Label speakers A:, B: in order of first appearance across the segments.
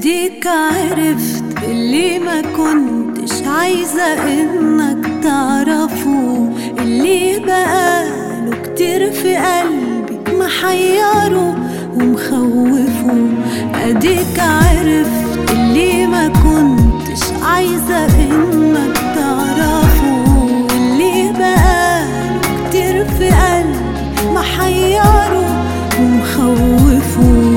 A: اديك عرفت اللي ما كنتش عايزة انك تعرفه اللي بقاله كتير في قلبي محيره ومخوفه اديك عرفت اللي ما كنتش عايزة انك تعرفه اللي بقاله كتير في قلبي محيره ومخوفه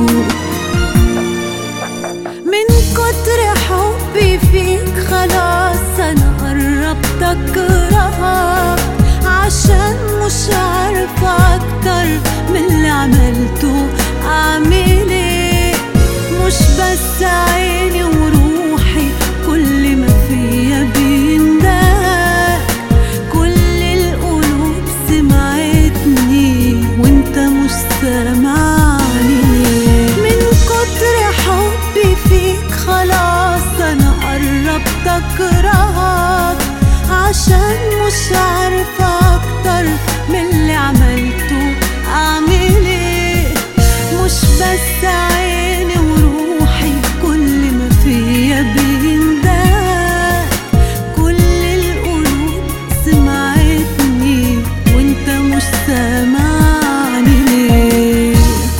A: من كتر حبي فيك خلاص انا قربت اكرهك عشان مش عارفة اكتر من اللي عملته اعمل ايه مش بس عيني وروحي كل ما فيا بيندهك كل القلوب سمعتني وانت مش سامعني من كتر حبي فيك خلاص انا قربت اكرهك عشان مش عارفة اكتر من اللي عملته اعمل ايه مش بس عيني وروحي كل ما فيا بيندهك كل القلوب سمعتني وانت مش سامعني ليه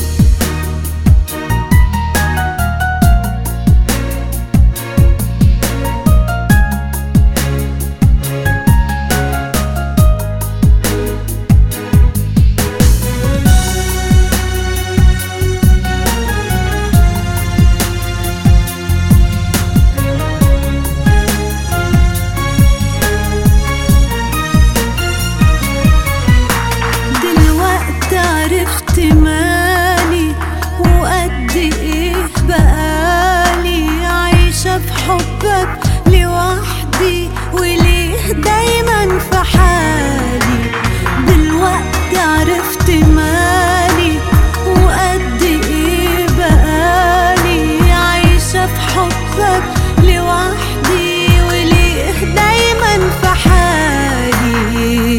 A: دلوقتي عرفت مالي وقد ايه بقالي عايشة في حبك لوحدي وليه دايما في حالي دلوقتي عرفت مالي وقد ايه بقالي عايشة في حبك لوحدي وليه دايما في حالي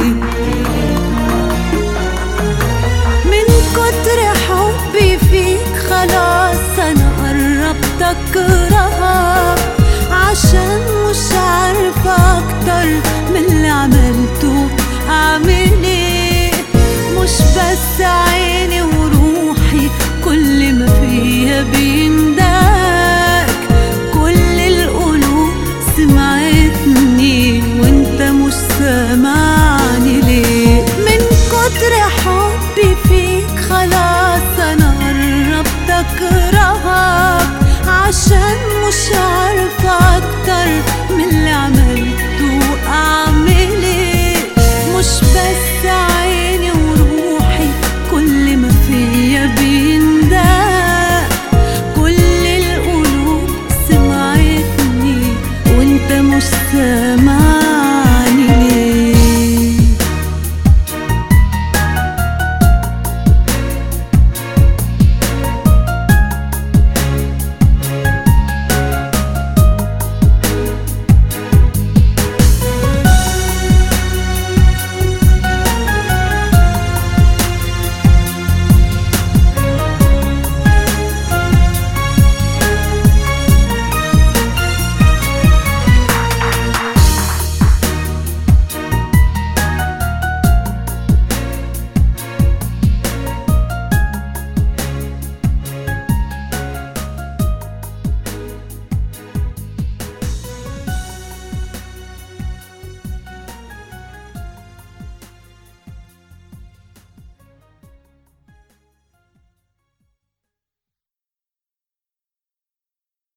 A: من كتر حبي فيك خلاص انا قربت اكرهك عشان مش عارفة اكتر من اللي عملته اعمل ايه مش بس عيني وروحي كل ما فيها بيندك كل القلوب سمعتني وانت مش سامعني ليه من كتر حبي فيك خلاص انا قربت اكرهك عشان مش